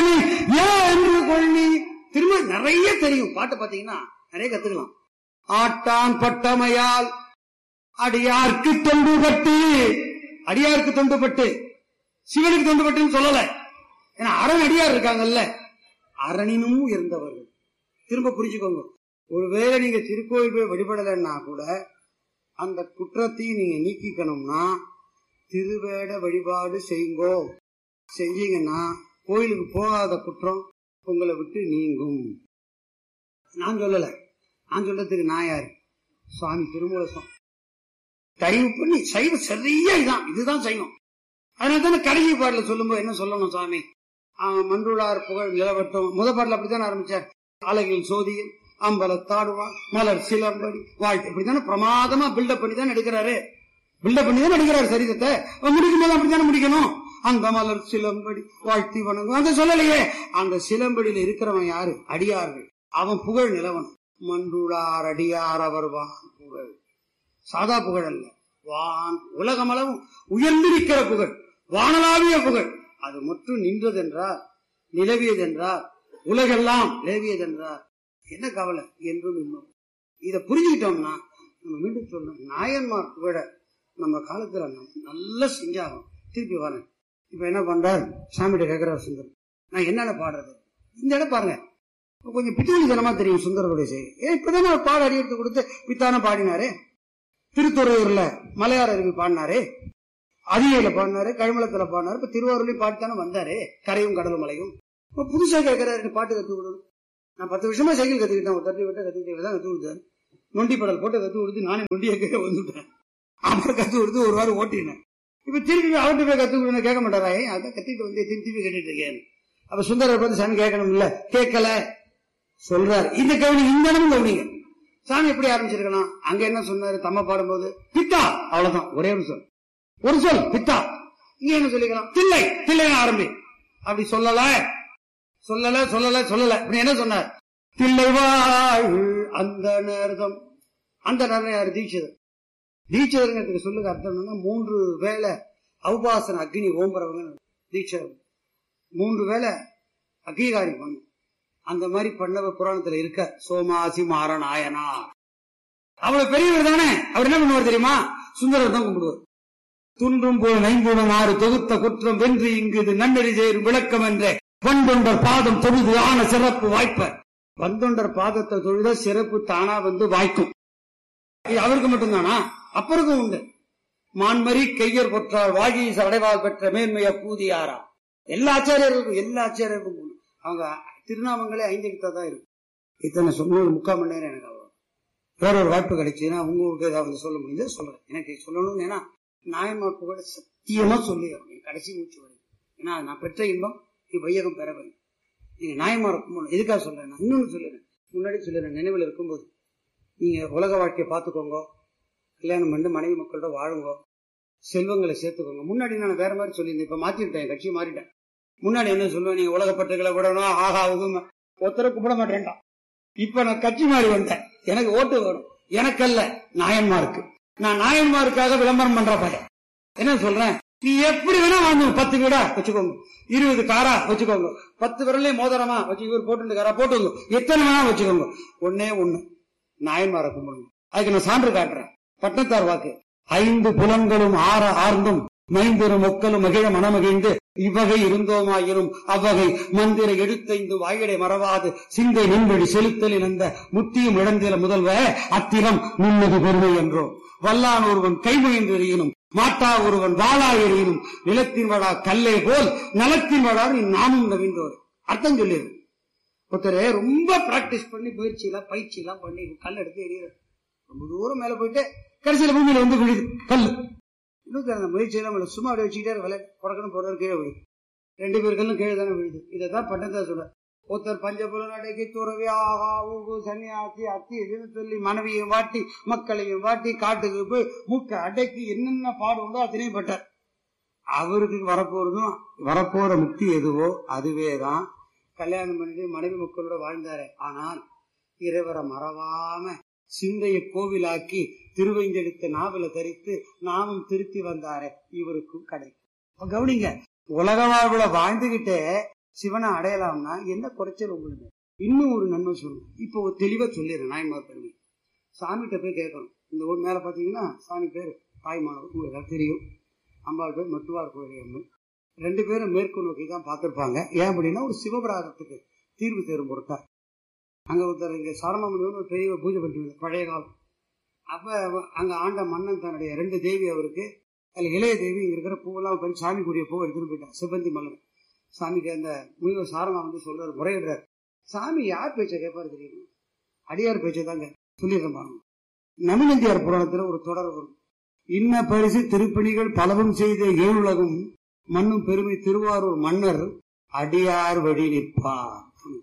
ஆண்டனை ஏன் என்று கொள்ளி திரும்ப நிறைய தெரியும் பாட்டு பாத்தீங்கன்னா நிறைய கத்துக்கலாம் ஆட்டான் பட்டமையால் அடியார்க்கு தொண்டுபட்டு அடியாருக்கு தொண்டுபட்டு சிவனுக்கு தொண்டுபட்டுன்னு சொல்லல ஏன்னா அரண் அடியார் இருக்காங்கல்ல அரணினும் உயர்ந்தவர்கள் திரும்ப புரிஞ்சுக்கோங்க ஒருவேளை நீங்க திருக்கோயில் போய் வழிபடலைன்னா கூட அந்த குற்றத்தையும் நீங்க நீக்கிக்கணும்னா திருவேட வழிபாடு செய்யுங்கோ செஞ்சீங்கன்னா கோயிலுக்கு போகாத குற்றம் உங்களை விட்டு நீங்கும் நான் சொல்லல நான் சொல்றதுக்கு நான் யாரு சுவாமி திருமூலசம் தயவு பண்ணி சைவம் சரியா இதுதான் இதுதான் செய்யணும் அதனால தானே கடைசி பாடல சொல்லும்போது என்ன சொல்லணும் சுவாமி ஆஹ் மன்றுளார் புகழ் நிலவட்டம் முத பாடல அப்படித்தானே ஆரம்பிச்சார் அழகில் சோதியில் அம்பல தாடுவா மலர் சிலம்படி வாழ்த்து இப்படித்தானே பிரமாதமா பில்டப் பண்ணி தான் எடுக்கிறாரு பில்டப் பண்ணி தான் எடுக்கிறாரு சரிதத்தை முடிக்கும் போது அப்படித்தானே முடிக்கணும் அந்த மலர் சிலம்படி வாழ்த்தி வணங்கும் அந்த சொல்லலையே அந்த சிலம்படியில இருக்கிறவன் யாரு அடியார்கள் அவன் புகழ் நிலவன் மன்றுளார் அடியார் அவர் வான் புகழ் சாதா புகழ் அல்ல வான் உலகமளவும் உயர்ந்திருக்கிற புகழ் வானலாவிய புகழ் அது மட்டும் நின்றதென்றார் நிலவியதென்றார் உலகெல்லாம் நிலவியதென்றார் என்ன கவலை என்றும் இன்னும் இதை புரிஞ்சுக்கிட்டோம்னா நம்ம மீண்டும் சொல்லணும் நாயன்மார் புகழ நம்ம காலத்துல நம்ம நல்லா செஞ்சாகும் திருப்பி வரேன் இப்ப என்ன பண்றார் சாமிகிட்ட கேட்கிறார் சுந்தர் நான் என்னென்ன பாடுறது இந்த இடம் பாருங்க கொஞ்சம் பித்தோலித்தனமா தெரியும் சுந்தரருடைய செய்தி ஏன் இப்பதான் அவர் பாட அடியெடுத்து கொடுத்து பித்தான பாடினாரு திருத்துறையூர்ல மலையாள அருவி பாடினாரு அதிகையில பாடினாரு கழுமலத்துல பாடினாரு இப்ப திருவாரூர்லயும் பாடித்தானே வந்தாரு கரையும் கடலும் மலையும் இப்ப புதுசா கேட்கிறாரு எனக்கு பாட்டு கத்து கொடுக்கணும் நான் பத்து வருஷமா சைக்கிள் கத்துக்கிட்டேன் ஒரு தட்டி விட்ட கத்துக்கிட்டே தான் கத்து கொடுத்தேன் நொண்டி படல் போட்டு கத்து கொடுத்து நானே நொண்டியை கேட்க வந்துட்டேன் அப்புறம் கத்து கொடுத்து ஒரு வாரம் ஓட்டினேன் இப்ப திருப்பி அவர்கிட்ட போய் கத்து கொடுங்க கேட்க மாட்டாரா ஏன் அதான் கத்திட்டு வந்து திருப்பி திருப்பி கேட்டுட்டு இருக்கேன் அப்ப சுந்தரர் பார்த்து சாமி கேட்கணும் இல்ல கேட்கல சொல்றாரு இந்த கவனி இந்த இடமும் கவனிங்க சாமி எப்படி ஆரம்பிச்சிருக்கலாம் அங்க என்ன சொன்னாரு தம்ம பாடும்போது பித்தா அவ்வளவுதான் ஒரே ஒரு சொல் ஒரு சொல் பித்தா இங்க என்ன சொல்லிக்கலாம் தில்லை தில்லை ஆரம்பி அப்படி சொல்லல சொல்லல சொல்லல சொல்லல இப்படி என்ன சொன்னார் தில்லை வாழ் அந்த நேரம் அந்த நேரம் யாரு தீட்சிதர் தீட்சிதருங்கிறதுக்கு சொல்லுங்க அர்த்தம் என்னன்னா மூன்று வேலை அவுபாசன அக்னி ஓம்புறவங்க தீட்சிதர் மூன்று வேலை அங்கீகாரி பண்ணும் அந்த மாதிரி பண்ணவ புராணத்துல இருக்க சோமாசி மாறநாயனா அவ்வளவு பெரியவர் தானே அவர் என்ன பண்ணுவார் தெரியுமா சுந்தரர் தான் கும்பிடுவார் துன்றும் போல் நைம்புடன் ஆறு தொகுத்த குற்றம் வென்று இங்கு இது நன்னறி சேரும் விளக்கம் என்ற வந்தொண்டர் பாதம் தொழுது ஆன சிறப்பு வாய்ப்ப வந்தொண்டர் பாதத்தை தொழுத சிறப்பு தானா வந்து வாய்க்கும் இது அவருக்கு மட்டும்தானா அப்பருக்கும் உண்டு மான்மரி கையர் பொற்றால் வாகி அடைவால் பெற்ற மேன்மைய பூதியாரா எல்லா ஆச்சாரியர்களுக்கும் எல்லா ஆச்சாரியருக்கும் உண்டு. அவங்க திருநாமங்களே ஐந்தெழுத்தா தான் இருக்கும் இத்தனை சொன்ன ஒரு முக்கால் மணி நேரம் எனக்கு ஆகும் வேற ஒரு வாய்ப்பு கிடைச்சுன்னா உங்களுக்கு ஏதாவது சொல்ல முடியுது சொல்றேன் எனக்கு சொல்லணும்னு ஏன்னா நாயன்மார் புகழ சத்தியமா சொல்லி ஆகணும். கடைசி மூச்சு வரும் ஏன்னா நான் பெற்ற இன்பம் இது வையகம் பெற வேண்டும் நீங்க நாயன்மார் கும்பிடணும் எதுக்காக சொல்றேன் நான் இன்னொன்னு சொல்லிடுறேன் முன்னாடி சொல்லிடுறேன் நினைவில் இருக்கும்போது நீங்க உலக வாழ்க்கையை பார்த்துக்கோங்க கல்யாணம் பண்ணி மனைவி மக்களோட வாழுங்க செல்வங்களை சேர்த்துக்கோங்க முன்னாடி நான் வேற மாதிரி சொல்லியிருந்தேன் இப்ப மாத்திட்டேன் கட்சி மாறிட்டேன் முன்னாடி என்ன சொல்லுவேன் நீங்க உலகப்பட்டுகளை விடணும் ஆகா உகும ஒருத்தரை கும்பிட மாட்டேன்டா இப்ப நான் கட்சி மாறி வந்தேன் எனக்கு ஓட்டு வேணும் எனக்கல்ல நாயன்மாருக்கு நான் நாயன்மாருக்காக விளம்பரம் பண்ற பையன் என்ன சொல்றேன் நீ எப்படி வேணா வாங்கணும் பத்து வீடா வச்சுக்கோங்க இருபது காரா வச்சுக்கோங்க பத்து விரலையும் மோதிரமா வச்சு இவர் போட்டு காரா போட்டுங்க எத்தனை வேணா வச்சுக்கோங்க ஒன்னே ஒண்ணு நாயன்மாரை கும்பிடுங்க அதுக்கு நான் சான்று காட்டுறேன் பட்டத்தார் வாக்கு ஐந்து புலன்களும் ஆற ஆர்ந்தும் மைந்தரும் மொக்கலும் மகிழ மனமகிழ்ந்து இவ்வகை இருந்தோமாயிரும் அவ்வகை மந்திர எடுத்தைந்து வாயிடை மறவாது சிந்தை நின்படி செலுத்தலில் அந்த முத்தியும் இழந்தில முதல்வ அத்திரம் நிம்மதி பெருமை என்றோம் வல்லான் ஒருவன் கைமுயன்று எறியணும் மாட்டா ஒருவன் வாளா எறியணும் நிலத்தின் வடா கல்லே போல் நலத்தின் வடா நீ நாமும் நவீன்றோர் அர்த்தம் சொல்லிடு ஒருத்தர் ரொம்ப பிராக்டிஸ் பண்ணி பயிற்சி எல்லாம் பயிற்சி எல்லாம் பண்ணி கல் எடுத்து எறிகிறார் ரொம்ப தூரம் மேல போயிட்டு கடைசியில பூமியில வந்து விழுது கல் இன்னும் அந்த முயற்சி எல்லாம் பண்ணல. சும்மா அப்படியே வச்சுக்கிட்டே விலை புறக்கணும் போறது கீழே விழுது ரெண்டு பேருக்கெல்லாம் கீழே தானே விழுது இதை தான் பட்டதா சொல்ற ஒருத்தர் பஞ்சபுலன் அடக்கி துறவி ஆகா ஊகு சன்னியாசி அத்தி இதுன்னு சொல்லி மனைவியும் வாட்டி மக்களையும் வாட்டி காட்டுக்கு போய் மூக்க அடக்கி என்னென்ன பாடு உண்டோ அத்தனையும் பட்டார் அவருக்கு வரப்போறதும் வரப்போற முக்தி எதுவோ அதுவே தான் கல்யாணம் பண்ணிட்டு மனைவி மக்களோட வாழ்ந்தாரு ஆனால் இறைவரை மறவாம சிந்தையை கோவிலாக்கி திருவைந்தெடுத்த நாவல தரித்து நாமும் திருத்தி வந்தாரே இவருக்கும் கிடைக்கும் அப்ப கவனிங்க உலக வாழ்வுல வாழ்ந்துகிட்டே சிவனை அடையலாம்னா என்ன குறைச்சல் உங்களுக்கு இன்னும் ஒரு நன்மை சொல்லணும் இப்போ ஒரு தெளிவா சொல்லிடுறேன் நாயன்மார் பெருமை சாமிகிட்ட போய் கேட்கணும் இந்த ஊர் மேல பாத்தீங்கன்னா சாமி பேர் தாய்மானவர் உங்களுக்கு எல்லாம் தெரியும் அம்பாள் பேர் மட்டுவார் கோயில் அம்மன் ரெண்டு பேரும் மேற்கு நோக்கி தான் பார்த்திருப்பாங்க ஏன் அப்படின்னா ஒரு சிவபிராதத்துக்கு தீர்வு தேரும் பொருட்டா அங்க ஒருத்தர் இங்க சரணமணிவன் ஒரு பெரிய பூஜை பண்ணி வந்தார், பழைய காலம் அப்ப அவ- அங்க ஆண்ட மன்னன் தன்னுடைய ரெண்டு தேவி அவருக்கு அதுல இளைய தேவி இங்க இருக்கிற பூவெல்லாம் போய் சாமி கூடிய பூவை எடுத்துட்டு போயிட்டான் சிவந்தி மன்னன் சாமிக்கு அந்த முனிவர் சாரமா வந்து சொல்றாரு முறையிடுறாரு சாமி யார் பேச்சை கேட்பாரு தெரியுமா அடியார் பேச்சை தாங்க சொல்லிடுறேன் பாருங்க நமிநந்தியார் புராணத்துல ஒரு தொடர் வரும் இன்ன பரிசு திருப்பணிகள் பலவும் செய்த ஏழுலகும் மண்ணும் பெருமை திருவாரூர் மன்னர் அடியார் வழி நிற்பார்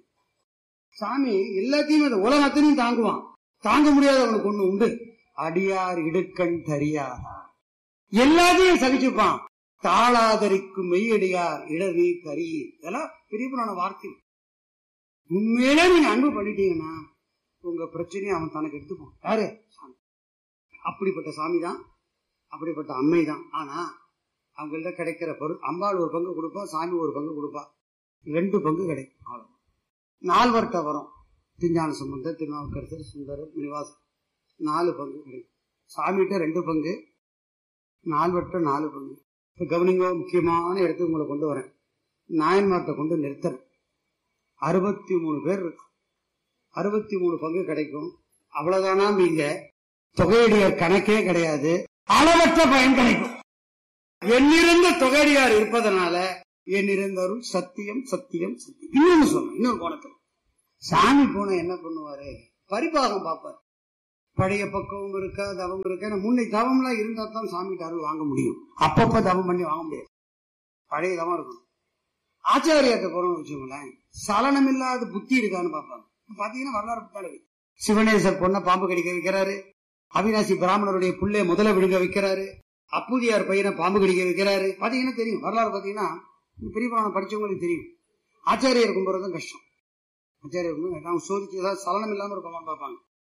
சாமி எல்லாத்தையும் இந்த உலகத்தினையும் தாங்குவான் தாங்க முடியாதவனுக்கு ஒண்ணு உண்டு அடியார் இடுக்கண் தரியாதா எல்லாத்தையும் சகிச்சுப்பான் தாளாதரிக்கும் மெய்யடியார் இடரி தரி இதெல்லாம் பெரிய புராண வார்த்தை உண்மையிலே நீங்க அன்பு பண்ணிட்டீங்கன்னா உங்க பிரச்சனையை அவன் தனக்கு எடுத்துப்பான் யாரு சாமி அப்படிப்பட்ட சாமி தான் அப்படிப்பட்ட அம்மை தான் ஆனா அவங்கள்ட்ட கிடைக்கிற பொருள் அம்பாள் ஒரு பங்கு கொடுப்பா சாமி ஒரு பங்கு கொடுப்பா ரெண்டு பங்கு கிடைக்கும் அவ்வளவு நால்வர்கிட்ட வரும் திருஞான சம்பந்தர் திருநாவுக்கரசர் சுந்தரர் முனிவாசர் நாலு பங்கு கிடைக்கும் சாமிகிட்ட ரெண்டு பங்கு நால்வர்கிட்ட நாலு பங்கு இப்ப கவனிங்க முக்கியமான இடத்துக்கு உங்களை கொண்டு வரேன் நாயன்மார்ட்ட கொண்டு நிறுத்துறேன் அறுபத்தி மூணு பேர் இருக்கு அறுபத்தி மூணு பங்கு கிடைக்கும் அவ்வளவுதானா நீங்க தொகையடியார் கணக்கே கிடையாது அளவற்ற பயன் கிடைக்கும் எண்ணிருந்த தொகையடியார் இருப்பதனால எண்ணிருந்தவரும் சத்தியம் சத்தியம் சத்தியம் இன்னொன்னு சொல்றேன் இன்னொரு கோணத்துல சாமி போன என்ன பண்ணுவாரு பரிபாகம் பார்ப்பார் பழைய பக்குவம் இருக்கா தவம் இருக்கா ஏன்னா முன்னை தவம்லாம் இருந்தா தான் சாமி அருள் வாங்க முடியும் அப்பப்ப தவம் பண்ணி வாங்க முடியாது பழைய தவம் இருக்கும் ஆச்சாரியத்தை போறோம்னு வச்சுக்கோங்களேன் சலனம் இல்லாத புத்தி இருக்கான்னு பார்ப்பாங்க பாத்தீங்கன்னா வரலாறு புத்தாண்டு இருக்கு. சிவனேசர் பொண்ணை பாம்பு கடிக்க வைக்கிறாரு அவினாசி பிராமணருடைய புள்ளை முதல்ல விழுங்க வைக்கிறாரு அப்புதியார் பையனை பாம்பு கடிக்க வைக்கிறாரு பாத்தீங்கன்னா தெரியும் வரலாறு பாத்தீங்கன்னா இந்த பெரிய புராணம் படிச்சவங்களுக்கு தெரியும் ஆச்சாரியர் கும்புறதும் கஷ்டம் ஆச்சாரியர் கும்புறது அவங்க சோதிச்சு ஏதாவது சலனம் இல்லாம இருக்கமான்னு பார்ப்பாங்க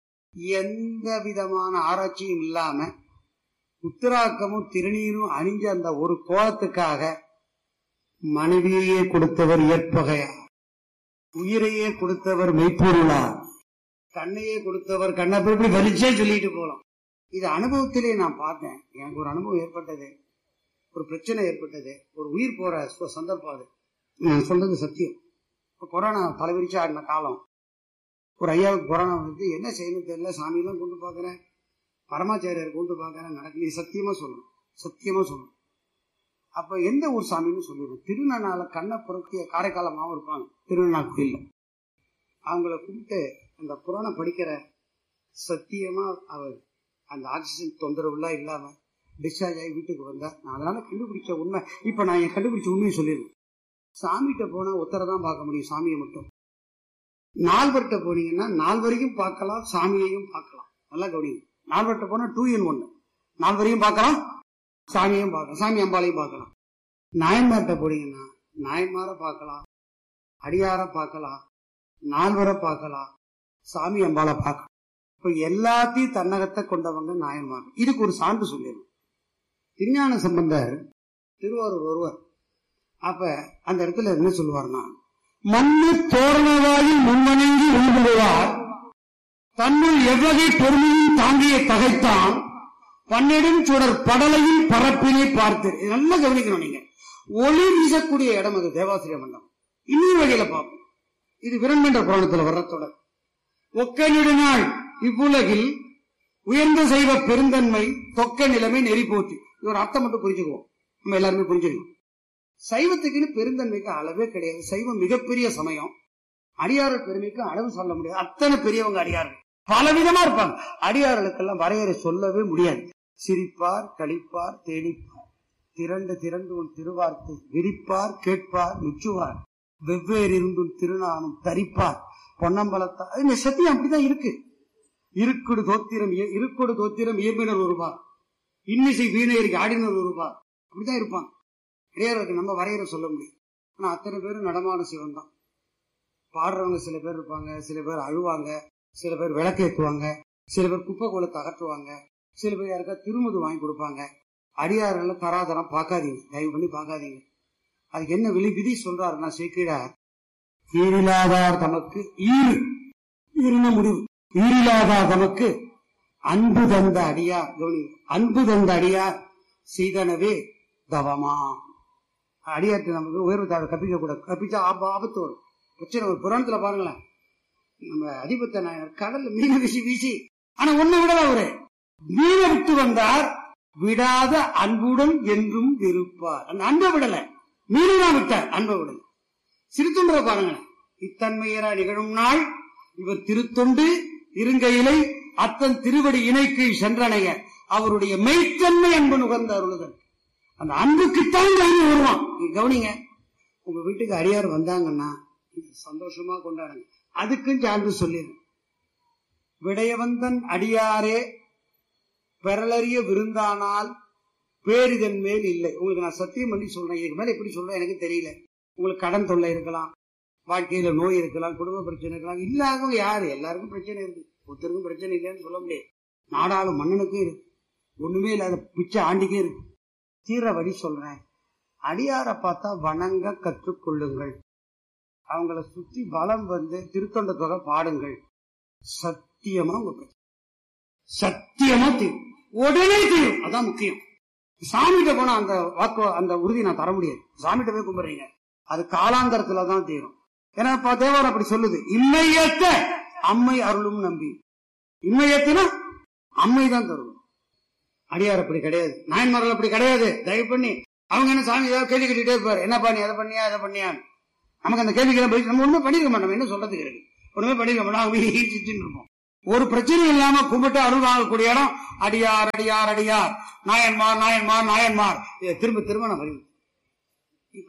எந்த விதமான ஆராய்ச்சியும் இல்லாம உத்தராக்கமும் திருநீரும் அணிஞ்ச அந்த ஒரு கோலத்துக்காக மனைவியையே கொடுத்தவர் ஏற்பகையா உயிரையே கொடுத்தவர் மெய்ப்பொருளா கண்ணையே கொடுத்தவர் கண்ணை இப்படி வலிச்சே சொல்லிட்டு போலாம் இது அனுபவத்திலே நான் பார்த்தேன் எனக்கு ஒரு அனுபவம் ஏற்பட்டது ஒரு பிரச்சனை ஏற்பட்டது ஒரு உயிர் போற சு- சந்தர்ப்பம் அது நான் சொல்றது சத்தியம் இப்ப கொரோனா தலைவிரிச்சு ஆடின காலம் ஒரு ஐயாவுக்கு கொரோனா வந்து என்ன செய்யணும் தெரியல சாமியெல்லாம் கொண்டு பார்க்கறேன் பரமாச்சாரியார் கொண்டு பார்க்கறேன் நடக்கல இது சத்தியமா சொல்லணும் சத்தியமா சொல்லணும் அப்ப எந்த ஊர் சாமின்னு சொல்லிடுவேன் திருநனால கண்ணை புரட்டிய காரைக்காலமாவும் இருப்பாங்க திருநா கோயில்ல அவங்கள கூப்பிட்டு அந்த புராணம் படிக்கிற சத்தியமா அவர் அந்த ஆக்சிஜன் தொந்தரவுலாம் இல்லாம டிஸ்சார்ஜ் ஆகி வீட்டுக்கு வந்தா நான் அதனால கண்டுபிடிச்ச உண்மை இப்ப நான் என் கண்டுபிடிச்ச உண்மையை சொல்லிடுவேன் சாமிகிட்ட போனா ஒத்தரை தான் பார்க்க முடியும் சாமியை மட்டும் நால்வர்கிட்ட போனீங்கன்னா நால்வரையும் பார்க்கலாம் சாமியையும் பார்க்கலாம் நல்லா கவனிங்க நால்வர்கிட்ட போனா டூ இன் ஒன்னு நால்வரையும் பார்க்கலாம் சாமியையும் பார்க்கலாம் சாமி அம்பாளையும் பார்க்கலாம் நாயன்மார்கிட்ட போனீங்கன்னா நாயன்மாரை பார்க்கலாம் அடியார பார்க்கலாம் நால்வரை பார்க்கலாம் சாமி அம்பாளை பார்க்கலாம் இப்ப எல்லாத்தையும் தன்னகத்தை கொண்டவங்க நாயன்மார் இதுக்கு ஒரு சான்று சொல்லிடணும் திருஞான சம்பந்தர் திருவாரூர் ஒருவர் அப்ப அந்த இடத்துல என்ன சொல்லுவார்னா மண்ணு தோரணவாயில் முன்வணங்கி உள்படுவார் தன்னுள் எவ்வகை பொறுமையும் தாங்கிய தகைத்தான் பன்னெடும் சுடர் படலையும் பரப்பினை பார்த்து இது நல்லா கவனிக்கணும் நீங்க ஒளி வீசக்கூடிய இடம் அது தேவாசிரிய மண்டபம் இன்னொரு வகையில பார்ப்போம் இது விரண்மன்ற புராணத்துல வர்ற தொடர் ஒக்க நெடுநாள் இவ்வுலகில் உயர்ந்த செய்வ பெருந்தன்மை தொக்க நிலைமை நெறி போச்சு இது ஒரு அர்த்தம் மட்டும் புரிஞ்சுக்குவோம் நம்ம எல்லாருமே புரிஞ்சுக்கணும் சைவத்துக்குன்னு பெருந்தன்மைக்கு அளவே கிடையாது சைவம் மிகப்பெரிய சமயம் அடியார்கள் பெருமைக்கு அளவு சொல்ல முடியாது அத்தனை பெரியவங்க அடியார்கள் பல விதமா இருப்பாங்க அடியார்களுக்கெல்லாம் வரையறை சொல்லவே முடியாது சிரிப்பார் கழிப்பார் தேனிப்பார் திரண்டு திரண்டு உன் திருவார்த்தை விரிப்பார் கேட்பார் மிச்சுவார் வெவ்வேறு இருந்தும் திருநாமம் தரிப்பார் பொன்னம்பலத்தார் இந்த சத்தியம் அப்படிதான் இருக்கு இருக்குடு தோத்திரம் இய- இருக்குடு தோத்திரம் இயம்பினர் ஒருபார் இன்னிசை வீணையருக்கு ஆடினர் ஒருபார் அப்படிதான் இருப்பாங்க அடியார்களுக்கு நம்ம வரையறை சொல்ல முடியும் ஆனா அத்தனை பேரும் நடமான சிவன் தான் பாடுறவங்க சில பேர் இருப்பாங்க சில பேர் அழுவாங்க சில பேர் விளக்கேற்றுவாங்க சில பேர் குப்பை கோலத்தை அகற்றுவாங்க சில பேர் யாருக்கா திருமுது வாங்கி கொடுப்பாங்க அடியார்கள் தராதரம் பார்க்காதீங்க தயவு பண்ணி பார்க்காதீங்க அதுக்கு என்ன விதி விதி சொல்றாருன்னா சேர்க்கிறார் ஈரில்லாதார் தமக்கு ஈறு ஈருன முடிவு ஈரில்லாதார் தமக்கு அன்பு தந்த அடியார் கவனி அன்பு தந்த அடியார் செய்தனவே தவமா அடியார்த்து நமக்கு உயர்வு தாழ்வு கற்பிக்க கூடாது கற்பிச்சா ஆப- ஆபத்து வரும் பிரச்சனை ஒரு புராணத்துல பாருங்களேன் நம்ம அதிபத்த நாயனர் கடல்ல மீனை வீசி வீசி ஆனா ஒண்ணு விடல அவரு மீனை விட்டு வந்தார் விடாத அன்புடன் என்றும் இருப்பார் அந்த அன்பை விடல மீனை தான் விட்டார் அன்பை விடல சிறுத்தொண்டரை பாருங்களேன் இத்தன்மையரா நிகழும் நாள் இவர் திருத்தொண்டு இருங்கையிலை அத்தன் திருவடி இணைக்கு சென்றனைய அவருடைய மெய்த்தன்மை அன்பு நுகர்ந்த அருளுதல் அந்த அன்புக்குத்தான் தைரியம் வருவான் நீங்க கவனிங்க உங்க வீட்டுக்கு அடியார் வந்தாங்கன்னா நீங்க சந்தோஷமா கொண்டாடுங்க அதுக்கும் சான்று சொல்லிடுறேன் விடயவந்தன் அடியாரே பெறலறிய விருந்தானால் பேரிதன் மேல் இல்லை உங்களுக்கு நான் சத்தியம் பண்ணி சொல்றேன் இதுக்கு மேல எப்படி சொல்றேன் எனக்கு தெரியல உங்களுக்கு கடன் தொல்லை இருக்கலாம் வாழ்க்கையில நோய் இருக்கலாம் குடும்ப பிரச்சனை இருக்கலாம் இல்லாதவங்க யாரு எல்லாருக்கும் பிரச்சனை இருக்கு ஒருத்தருக்கும் பிரச்சனை இல்லைன்னு சொல்ல முடியாது நாடாளும் மன்னனுக்கும் இருக்கு ஒண்ணுமே இல்லாத பிச்சை ஆண்டிக்கே இருக்கு தீர வழி சொல்றேன் அடியாரை பார்த்தா வணங்க கற்றுக்கொள்ளுங்கள் அவங்கள சுத்தி பலம் வந்து திருத்தொண்ட தொகை பாடுங்கள் சத்தியமா உங்க பிரச்சனை சத்தியமா தீரும் உடனே தீரும் அதான் முக்கியம் சாமிகிட்ட போனா அந்த வாக்கு அந்த உறுதி நான் தர முடியாது சாமிகிட்ட போய் கும்பிடுறீங்க அது காலாந்தரத்துல தான் தீரும் ஏன்னா இப்ப தேவாரம் அப்படி சொல்லுது இம்மையத்த அம்மை அருளும் நம்பி இம்மையத்தினா அம்மை தான் தருவோம் அடியார் அப்படி கிடையாது நாயன்மார்கள் அப்படி கிடையாது தயவு பண்ணி அவங்க என்ன சாமி ஏதாவது கேள்வி கேட்டுட்டே இருப்பாரு என்னப்பா நீ அதை பண்ணியா அதை பண்ணியா நமக்கு அந்த கேள்விக்கெல்லாம் பதில் நம்ம ஒண்ணுமே பண்ணிருக்க மாட்டோம் என்ன சொல்றதுக்கு இருக்கு ஒண்ணுமே பண்ணிருக்க மாட்டோம் அவங்க ஈர்ச்சிச்சுன்னு இருப்போம் ஒரு பிரச்சனையும் இல்லாம கும்பிட்டு அருள் வாங்கக்கூடிய இடம் அடியார் அடியார் அடியார் நாயன்மார் நாயன்மார் நாயன்மார் இதை திரும்ப திரும்ப நான் வருவேன் இப்ப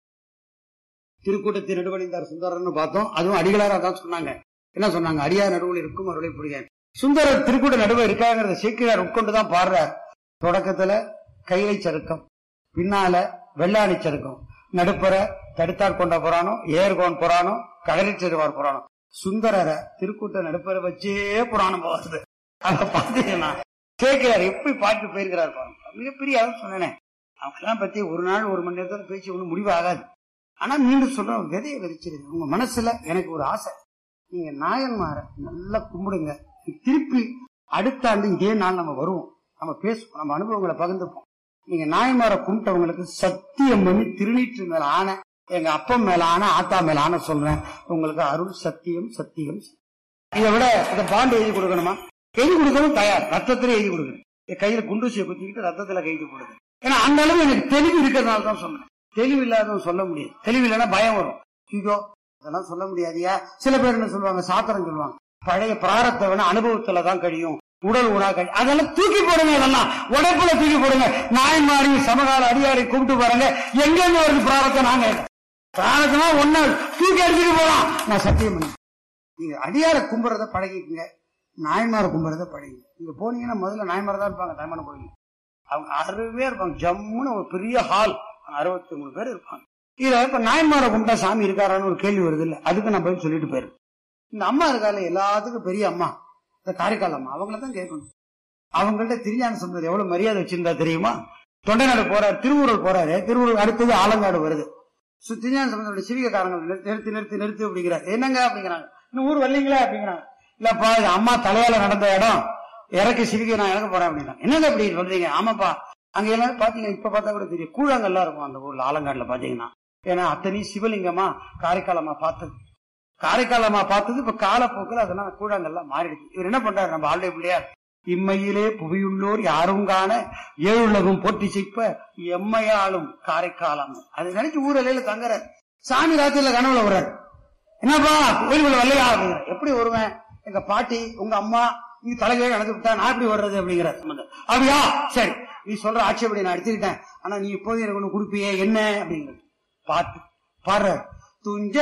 திருக்கூட்டத்தை நடுவணிந்தார் சுந்தரர்னு பார்த்தோம் அதுவும் அடிகளாரா தான் சொன்னாங்க என்ன சொன்னாங்க அடியார் நடுவில் இருக்கும் அருளை புரிய சுந்தரர் திருக்கூட்ட நடுவே இருக்காங்கிறத சீக்கிரம் உட்கொண்டுதான் பாடுறார் தொடக்கத்துல கைலை சருக்கம் பின்னால வெள்ளாணி சருக்கம் நடுப்புற தடுத்தார் கொண்ட புராணம் ஏர்கோன் புராணம் ககரி செருவார் புராணம் சுந்தரரை திருக்கூட்ட நடுப்புற வச்சே புராணம் போகுது அத பாத்தீங்கன்னா கேட்கிறார் எப்படி பாட்டு போயிருக்கிறார் பாருங்க மிகப்பெரிய அதான் சொன்னேன் அவங்கெல்லாம் பத்தி ஒரு நாள் ஒரு மணி நேரத்துல பேச்சு ஒண்ணும் முடிவு ஆகாது ஆனா மீண்டும் சொல்றேன் விதையை விதைச்சிருங்க உங்க மனசுல எனக்கு ஒரு ஆசை நீங்க நாயன்மார நல்லா கும்பிடுங்க திருப்பி அடுத்த ஆண்டு இதே நாள் நம்ம வருவோம் நம்ம பேசுவோம் நம்ம அனுபவங்களை பகிர்ந்துப்போம் நீங்க நாயன்மார கும்பிட்டவங்களுக்கு சத்தியம் பண்ணி திருநீற்று மேல ஆன எங்க அப்பன் மேல ஆன ஆத்தா மேல ஆன சொல்றேன் உங்களுக்கு அருள் சத்தியம் சத்தியம் இதை விட இதை பாண்டு எழுதி கொடுக்கணுமா எழுதி கொடுக்கணும் தயார் ரத்தத்திலே எழுதி கொடுக்கணும் என் கையில குண்டூசியை குத்திக்கிட்டு ரத்தத்துல கைது கொடுங்க ஏன்னா அந்த அளவு எனக்கு தெளிவு இருக்கிறதுனால தான் சொன்னேன் தெளிவு இல்லாதவன் சொல்ல முடியாது தெளிவு இல்லைன்னா பயம் வரும் ஐயோ அதெல்லாம் சொல்ல முடியாதியா சில பேர் என்ன சொல்லுவாங்க சாத்திரம் சொல்லுவாங்க பழைய பிராரத்தை வேணா அனுபவத்துல தான் கழியும் உடல் உணா கழி அதெல்லாம் தூக்கி போடுங்க அதெல்லாம் உடைப்புல தூக்கி போடுங்க நாயன்மாரி சமகால அடியாரை கூப்பிட்டு பாருங்க எங்க வருது பிராரத்தை நாங்க பிராரத்தமா ஒண்ணு தூக்கி அடிச்சுட்டு போலாம் நான் சத்தியம் பண்ணேன் நீங்க அடியார கும்புறத பழகிக்குங்க நாயன்மார கும்புறத பழகி இங்க போனீங்கன்னா முதல்ல நாயன்மார தான் இருப்பாங்க தாய்மான கோயில் அவங்க அறுபது இருப்பாங்க ஜம்முன்னு ஒரு பெரிய ஹால் அறுபத்தி மூணு பேர் இருப்பாங்க இதுல இப்ப நாயன்மார கும்பிட்டா சாமி இருக்காரான்னு ஒரு கேள்வி வருது இல்ல அதுக்கு நான் பதில் சொல்லிட்டு போயிருக்கேன் இந்த அம்மா இருக்கால எல்லாத்துக்கும் பெரிய அம்மா இந்த காரைக்கால் அம்மா அவங்கள தான் கேட்கணும் அவங்கள்ட்ட திருஞான சம்பந்தர் எவ்வளவு மரியாதை வச்சிருந்தா தெரியுமா தொண்டைநாடு போறாரு திருவூரல் போறாரு திருவூரல் அடுத்தது ஆலங்காடு வருது சு- திருஞான சம்பந்தருடைய சிவிகக்காரங்க நிறுத்தி நிறுத்தி நிறுத்தி நிறுத்தி அப்படிங்கிறார் என்னங்க அப்படிங்கிறாங்க இன்னும் ஊர் வரலீங்களா அப்படிங்கிறாங்க இல்லப்பா இது அம்மா தலையால நடந்த இடம் இறக்கி சிவிகை நான் இறக்க போறேன் அப்படின்னா என்னங்க அப்படி சொல்றீங்க ஆமாப்பா அங்க எல்லாரும் பாத்தீங்க இப்ப பார்த்தா கூட தெரியும் கூழாங்கல்லாம் இருக்கும் அந்த ஊர்ல ஆலங்காடுல பாத்தீங்கன்னா ஏன்னா அத்தனையும் சிவலிங்கமா காரைக்காலமா பார்த்தது காரைக்காலமா பார்த்தது இப்ப காலப்போக்கில் அதெல்லாம் கூழாங்கல்லாம் மாறிடுச்சு இவர் என்ன பண்றாரு நம்ம ஆளுடைய பிள்ளையார் இம்மையிலே புவியுள்ளோர் யாரும் காண ஏழுலகும் போட்டி செய்ப்ப எம்மையாளும் காரைக்காலம் அது நினைச்சு ஊரலையில தங்குறாரு சாமி ராத்திரில கனவுல வர்றாரு என்னப்பா கோயிலுக்குள்ள வரலையா அப்படிங்கிற எப்படி வருவேன் எங்க பாட்டி உங்க அம்மா நீ தலைகீழ நடந்து விட்டா நான் எப்படி வர்றது அப்படிங்கிற சம்பந்தம். அப்படியா சரி நீ சொல்ற ஆட்சேபடி நான் எடுத்துக்கிட்டேன் ஆனா நீ இப்போது எனக்கு ஒண்ணு கொடுப்பியே என்ன அப்படிங்கிறது பாட்டு பாடுற துஞ்ச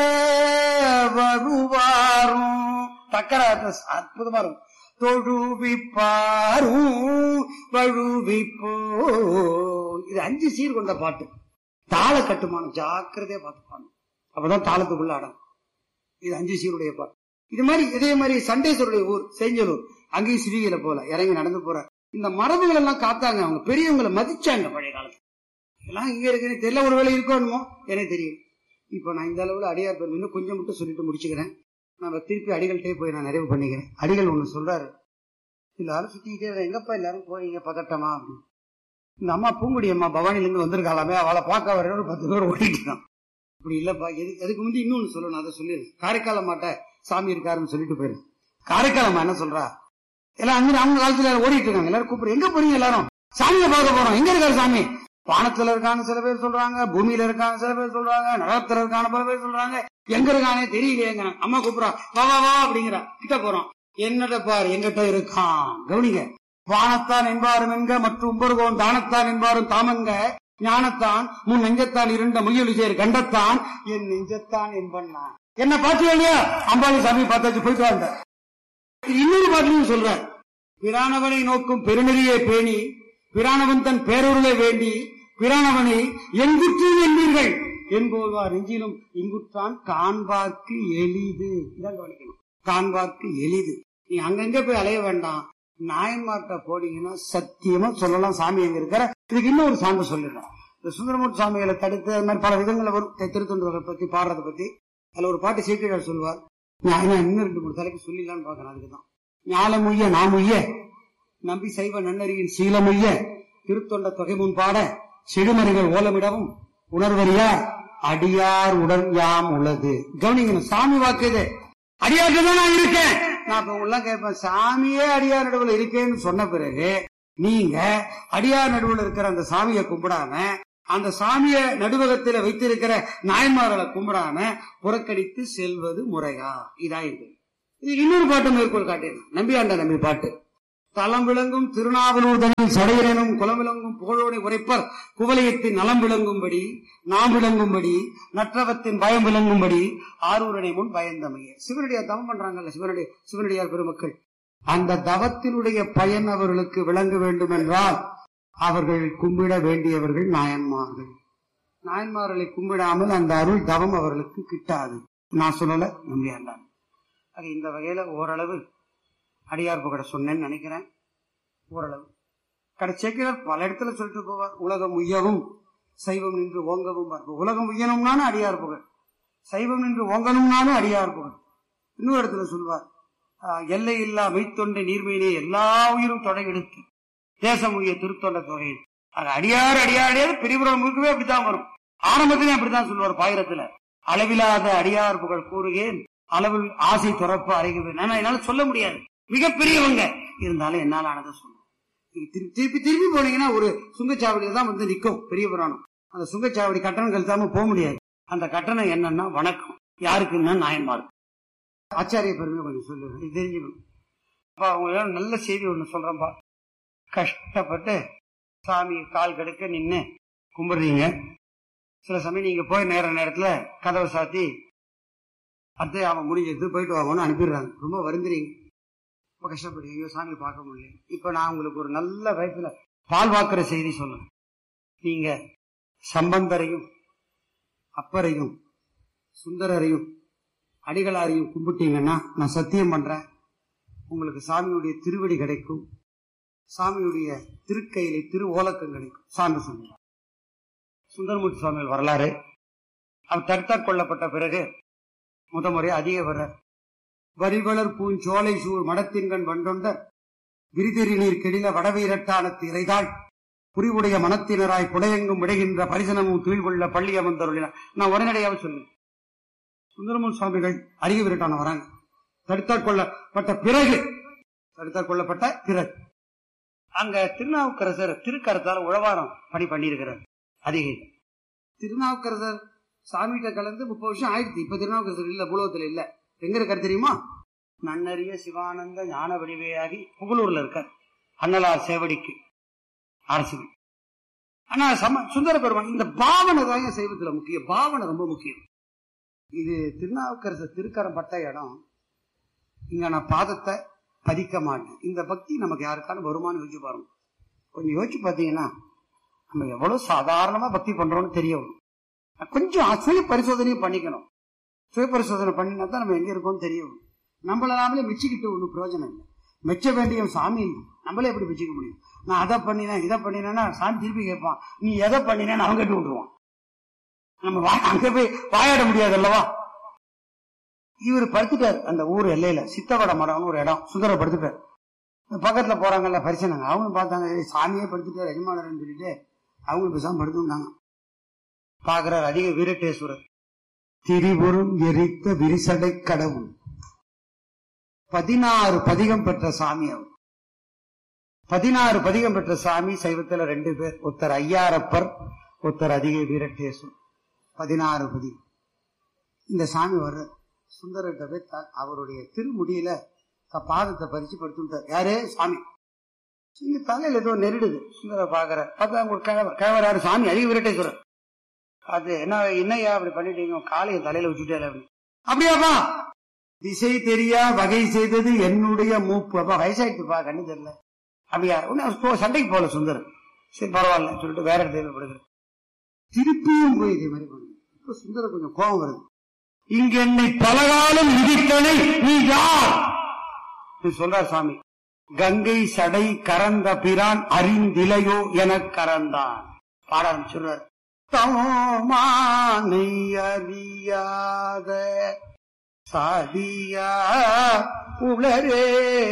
வருவாரும் தக்கர அற்புதமா இருக்கும் தொழுவிப்பாரும் வழுவிப்போ இது அஞ்சு சீர் கொண்ட பாட்டு தாள கட்டுமானம் ஜாக்கிரதையா பார்த்துப்பாங்க அப்பதான் தாளத்துக்குள்ள அடங்கும் இது அஞ்சு சீருடைய பாட்டு இது மாதிரி இதே மாதிரி சண்டேஸ்வருடைய ஊர் செஞ்சலூர் அங்கேயும் சிவிகையில போல இறங்கி நடந்து போற இந்த மரபுகள் எல்லாம் காத்தாங்க அவங்க பெரியவங்களை மதிச்சாங்க பழைய காலத்துல எல்லாம் இங்க இருக்குன்னு தெரியல ஒரு வேலை இருக்கோ என்னமோ எனக்கு தெரியும் இப்போ நான் இந்த அளவுல அடியார் பெருமை இன்னும் கொஞ்சம் மட்டும் சொல்லிட்டு முடிச்சுக்கிறேன் நம்ம திருப்பி அடிகள்கிட்டே போய் நான் நிறைவு பண்ணிக்கிறேன் அடிகள் ஒண்ணு சொல்றாரு எல்லாரும் சுத்திக்கிட்டே இருக்கேன். எங்கப்பா எல்லாரும் போறீங்க பதட்டமா அப்படின்னு இந்த அம்மா பூங்குடி அம்மா பவானிலேருந்து வந்திருக்காளாமே அவளை பார்க்க வர ஒரு பத்து பேர் ஓடிட்டு இருக்கான் இப்படி இல்லப்பா எது அதுக்கு முந்தி இன்னொன்னு சொல்லணும் அதை சொல்லிடு காரைக்கால மாட்ட சாமி இருக்காருன்னு சொல்லிட்டு போயிரு காரைக்கால் அம்மா என்ன சொல்றா எல்லாம் அங்க அவங்க காலத்துல எல்லாரும் ஓடிட்டு இருக்காங்க எல்லாரும் கூப்பிடு எங்க போறீங்க எல்லாரும் சாமியை பார்க்க போறோம் எங்க இருக்காரு சாமி வானத்துல இருக்காங்க சில பேர் சொல்றாங்க பூமியில இருக்காங்க சில பேர் சொல்றாங்க நகரத்துல இருக்கான பல பேர் சொல்றாங்க எங்க இருக்கானே தெரியலையேங்க அம்மா கூப்பிடுறா வா வா வா அப்படிங்கிறா கிட்ட போறோம் என்னட பார் எங்கிட்ட இருக்கான் கவனிங்க வானத்தான் என்பாரும் என்க மற்றும் உம்பருகோன் தானத்தான் என்பாரும் தாமங்க ஞானத்தான் முன் நெஞ்சத்தான் இருண்ட முயலி சேர் கண்டத்தான் என் நெஞ்சத்தான் என்பன் நான் என்ன பார்த்து இல்லையா அம்பாளி சாமி பார்த்தாச்சு போயிட்டு வாங்க இன்னொரு பாட்டிலையும் சொல்ற பிரானவனை நோக்கும் பெருநெறியை பேணி பிரானவன் தன் பேரொருளை வேண்டி பிரானவனை எங்குற்று என்பீர்கள் என்போல்வார் நெஞ்சிலும் இங்குற்றான் காண்பார்க்கு எளிது இதான் கவனிக்கணும் காண்பார்க்கு எளிது நீ அங்கங்க போய் அலைய வேண்டாம் நாயன்மார்ட்ட போனீங்கன்னா சத்தியமா சொல்லலாம் சாமி எங்க இருக்கிற இதுக்கு இன்னொரு சான்று சொல்லிடுறேன் இந்த சுந்தரமூர்த்தி சாமிகளை தடுத்து அது மாதிரி பல விதங்களை வரும் திருத்தொண்டர்களை பத்தி பாடுறதை பத்தி அதுல ஒரு பாட்டு சீக்கிரம் சொல்லுவார் நான் என்ன இன்னும் ரெண்டு மூணு தலைக்கு சொல்லிடலான்னு பாக்குறேன் அதுக்குதான் ஞாலமுய்ய நாமுய்ய நம்பி சைவ நன்னறியின் சீலமுய்ய திருத்தொண்ட தொகை முன் பாட செடுமறிகள் ஓலமிடவும் உணர்வறியா அடியார் உடன் யாம் உள்ளது கவனிக்கணும் சாமி வாக்கு இது அடியார்கிட்ட தான் நான் இருக்கேன் நான் இப்ப உள்ள கேட்பேன் சாமியே அடியார் நடுவுல இருக்கேன்னு சொன்ன பிறகு நீங்க அடியார் நடுவுல இருக்கிற அந்த சாமியை கும்பிடாம அந்த சாமிய நடுவகத்தில வைத்திருக்கிற நாயன்மார்களை கும்பிடாம புறக்கணித்து செல்வது முறையா இதா இது இது இன்னொரு பாட்டு மேற்கோள் காட்டினான் நம்பியாண்ட நம்பி பாட்டு தலம் விளங்கும் திருநாவலூர்தனில் சடையனும் குலம் விளங்கும் புகழோனை உரைப்பர் குவலயத்தின் நலம் விளங்கும்படி நாம் விளங்கும்படி நற்றவத்தின் பயம் விளங்கும்படி ஆரூரனை முன் பயந்தமையே சிவனடியார் தவம் பண்றாங்கல்ல சிவனடி சிவனடியார் பெருமக்கள் அந்த தவத்தினுடைய பயன் அவர்களுக்கு விளங்க வேண்டும் என்றால் அவர்கள் கும்பிட வேண்டியவர்கள் நாயன்மார்கள் நாயன்மார்களை கும்பிடாமல் அந்த அருள் தவம் அவர்களுக்கு கிட்டாது நான் சொல்லல நம்பியாண்டான் அது இந்த வகையில ஓரளவு அடியார் புகழ சொன்னேன்னு நினைக்கிறேன் ஓரளவு கடைசியார் பல இடத்துல சொல்லிட்டு போவார் உலகம் உய்யவும் சைவம் நின்று ஓங்கவும் பார்ப்போம். உலகம் உய்யணும்னாலும் அடியார் புகழ் சைவம் நின்று ஓங்கணும்னாலும் அடியார் புகழ் இன்னொரு இடத்துல சொல்வார் ஆஹ், எல்லை இல்லா மெய்த்தொண்டை நீர்மையிலே எல்லா உயிரும் தொடை எடுத்து தேசம் உய்ய திருத்தொண்ட தொகை அது அடியார் அடியார் அடியார் பிரிபுரம் முழுக்கவே அப்படித்தான் வரும் ஆரம்பத்திலே அப்படித்தான் சொல்லுவார் பாயிரத்துல அளவிலாத அடியார் புகழ் கூறுகேன் அளவில் ஆசை துறப்பு அறிகுவேன் ஆனா என்னால சொல்ல முடியாது மிகப்பெரியவங்க இருந்தாலும் என்னால ஆனதை சொல்லுவேன் நீங்க திருப்பி திருப்பி திருப்பி போனீங்கன்னா ஒரு சுங்கச்சாவடியில தான் வந்து நிக்கும் பெரிய புராணம் அந்த சுங்கச்சாவடி கட்டணம் கழித்தாம போக முடியாது அந்த கட்டணம் என்னன்னா வணக்கம் யாருக்குன்னா நாயன்மார் ஆச்சாரிய பெருமை கொஞ்சம் சொல்லுவேன் இது தெரிஞ்சுக்கணும் அப்பா அவங்க நல்ல செய்தி ஒண்ணு சொல்றேன்ப்பா கஷ்டப்பட்டு சாமி கால் கடுக்க நின்னு கும்பிடுறீங்க சில சமயம் நீங்க போய் நேர நேரத்துல கதவை சாத்தி அத்தை அவன் முடிஞ்சது போயிட்டு வாங்கன்னு அனுப்பிடுறாங்க ரொம்ப வருந்துறீங்க ரொம்ப கஷ்டப்படுறீங்க ஐயோ சாமி பார்க்க முடியல இப்ப நான் உங்களுக்கு ஒரு நல்ல வயசுல பால் வாக்குற செய்தி சொல்லுவேன் நீங்க சம்பந்தரையும் அப்பரையும் சுந்தரரையும் அடிகளாரையும் கும்பிட்டீங்கன்னா நான் சத்தியம் பண்றேன் உங்களுக்கு சாமியுடைய திருவடி கிடைக்கும் சாமியுடைய திருக்கையிலே திரு ஓலக்கம் கிடைக்கும் சான்று சொல்லுவார் சுந்தரமூர்த்தி சுவாமிகள் வரலாறு அவர் தடுத்தாற் கொள்ளப்பட்ட பிறகு முத முறை அதிக வர வரிவளர் பூஞ்சோலை சூர் மடத்தின்கண் வண்டொண்டர் விரிதெறி நீர் கெடில வடவீரட்டான திரைதாள் புரிவுடைய மனத்தினராய் புடையெங்கும் விடைகின்ற பரிசனமும் துயில் கொள்ள பள்ளி அமர்ந்தருளினார் நான் உடனடியாக சொன்னேன் சுந்தரமூர் சுவாமிகள் அருகே விரட்டான வராங்க தடுத்தாற் கொள்ளப்பட்ட பிறகு தடுத்தாற் கொள்ளப்பட்ட பிறகு அங்க திருநாவுக்கரசர் திருக்கரத்தால உழவாரம் பணி பண்ணியிருக்கிறார் அதிகை திருநாவுக்கரசர் சாமிகிட்ட கலந்து முப்பது வருஷம் ஆயிடுச்சு இப்ப திருநாவுக்கரசர் இல்ல பூலோகத்துல இல்ல எங்க இருக்காரு தெரியுமா நன்னறிய சிவானந்த ஞான வடிவையாகி புகழூர்ல இருக்கார் அன்னலார் சேவடிக்கு அரசு ஆனா சம சுந்தர பெருமான் இந்த பாவனை தான் என் சைவத்துல முக்கியம் பாவனை ரொம்ப முக்கியம் இது திருநாவுக்கரசர் திருக்கரம் பட்ட இடம் இங்க நான் பாதத்தை பதிக்க மாட்டேன் இந்த பக்தி நமக்கு யாருக்கான வருமானம் யோசிச்சு பாருங்க கொஞ்சம் யோசிச்சு பார்த்தீங்கன்னா நம்ம எவ்வளவு சாதாரணமா பக்தி பண்றோம்னு தெரிய வரும் கொஞ்சம் சுய பரிசோதனையும் பண்ணிக்கணும் சுய பரிசோதனை பண்ணினா தான் நம்ம எங்க இருக்கோம்னு தெரிய வரும் நம்மள நாமளே மெச்சிக்கிட்டு ஒன்றும் பிரயோஜனம் இல்லை மெச்ச வேண்டிய சாமி இல்லை நம்மளே எப்படி வச்சுக்க முடியும் நான் அதை பண்ணினேன் இதை பண்ணினேன்னா சாமி திருப்பி கேட்பான் நீ எதை பண்ணினேன்னு அவங்க கேட்டு விட்டுருவான் நம்ம வா- அங்க போய் வாயாட முடியாது அல்லவா இவர் படுத்துட்டார் அந்த ஊர் எல்லையில சித்தவட மரம்னு ஒரு இடம் சுந்தர படுத்துட்டார் இந்த பக்கத்துல போறாங்கல்ல பரிசனாங்க அவங்க பார்த்தாங்க "ஏய், சாமியே படுத்துட்டார் எஜமானர்னு சொல்லிட்டு அவங்க பேசாம படுத்துட்டாங்க பாக்குறார் அதிக வீரட்டேஸ்வரர் திரிபுரம் எரித்த விரிசடை கடவுள் பதினாறு பதிகம் பெற்ற சாமி அவர் பதினாறு பதிகம் பெற்ற சாமி சைவத்துல ரெண்டு பேர் ஒருத்தர் ஐயாரப்பர் ஒருத்தர் அதிக வீரட்டேஸ்வரர் பதினாறு பதிகம் இந்த சாமி வர்ற சுந்தரர்கிட்ட போய் த- அவருடைய திருமுடியில த- பாதத்தை பறிச்சு படுத்துட்டார் யாரு சாமி இங்க தலையில ஏதோ நெருடுது சுந்தர பாக்குற பார்த்தா அவங்க ஒரு கிழவர் கிழவர் யாரு சாமி அதிக வீரட்டேஸ்வரர் அது என்ன என்னையா அப்படி பண்ணிட்டீங்க காலையை தலையில வச்சுட்டே அப்படி அப்படியாப்பா திசை தெரியா வகை செய்தது என்னுடைய மூப்பு அப்பா வயசாயிட்டுப்பா கண்ணு தெரியல அப்படியா ஒன்னும் போ சண்டைக்கு போகல சுந்தரம் சரி பரவாயில்ல சொல்லிட்டு வேற இடத்துல படுக்கிறேன் திருப்பியும் போய் இதே மாதிரி பண்ணுங்க இப்ப சுந்தரம் கொஞ்சம் கோபம் வருது இங்க என்னை பலகாலம் விதித்தனை நீ யார் இது சொல்றார் சாமி கங்கை சடை கறந்த பிரான் அறிந்திலையோ எனக் கறந்தான் பாட ஆரம்பிச்சுடுறார் தமோமானை அறியாத சாதியா உளரே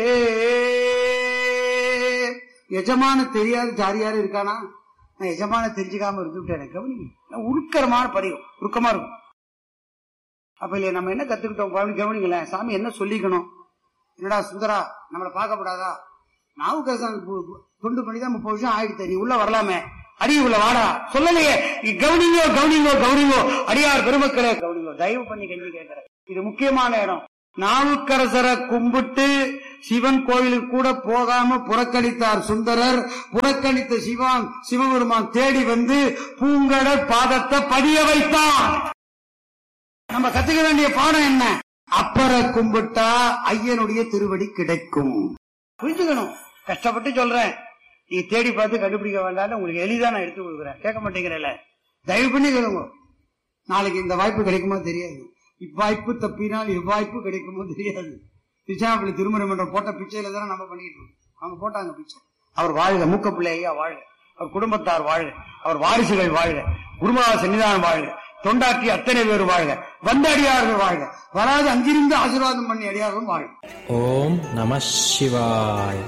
எஜமான தெரியாத ஜாரியாரு இருக்கானா நான் எஜமான தெரிஞ்சுக்காம இருந்துவிட்டேன் கவனிங்க நான் உருக்கரமான பதிவு உருக்கமா இருக்கும் அப்ப இல்லையா நம்ம என்ன கத்துக்கிட்டோம் கவனி கவனிங்களேன் சாமி என்ன சொல்லிக்கணும் என்னடா சுந்தரா நம்மளை பார்க்கப்படாதா நாவுக்கரசன் பு- பு- தொண்டு பண்ணி தான் முப்பது வருஷம் ஆயிடுச்சு நீ உள்ள வரலாமே அடி உள்ள வாடா சொல்லலையே நீ கவனிங்கோ கவனிங்கோ கவனிங்கோ அடியார் பெருமக்களே கவனிங்கோ தயவு பண்ணி கஞ்சி கேட்கிறேன் இது முக்கியமான இடம் நாவுக்கரசரை கும்பிட்டு சிவன் கோயிலுக்கு கூட போகாம புறக்கணித்தார் சுந்தரர் புறக்கணித்த சிவான் சிவபெருமான் தேடி வந்து பூங்கடல் பாதத்தை பதிய வைத்தார் நம்ம கத்துக்க வேண்டிய பாடம் என்ன அப்பரை கும்பிட்டா ஐயனுடைய திருவடி கிடைக்கும் புரிஞ்சுக்கணும் கஷ்டப்பட்டு சொல்றேன் நீ தேடி பார்த்து கண்டுபிடிக்க வேண்டாம்னு உங்களுக்கு எளிதா நான் எடுத்து கொடுக்குறேன் கேட்க மாட்டேங்கிறேன்ல தயவு பண்ணி கேளுங்க நாளைக்கு இந்த வாய்ப்பு கிடைக்குமா தெரியாது இவ்வாய்ப்பு தப்பினால் இவ்வாய்ப்பு கிடைக்குமோ தெரியாது திருச்சானப்பள்ளி திருமண மன்றம் போட்ட பிச்சையில தானே நம்ம பண்ணிட்டு இருக்கோம் அவங்க போட்டாங்க பிச்சை அவர் வாழ்க மூக்க பிள்ளை ஐயா வாழ்க அவர் குடும்பத்தார் வாழ்க அவர் வாரிசுகள் வாழ்க குருமகா சன்னிதானம் வாழ்க தொண்டாற்றி அத்தனை பேர் வாழ்க வந்த அடியார்கள் வாழ்க வராது அங்கிருந்து ஆசீர்வாதம் பண்ணி அடியார்களும் வாழ்க ஓம் நம சிவாய்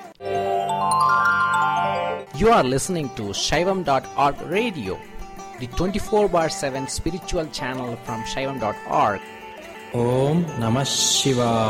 You are listening to Shaivam.org radio, the 24 bar 7 spiritual channel from Shaivam.org. Om Namah Shivaya.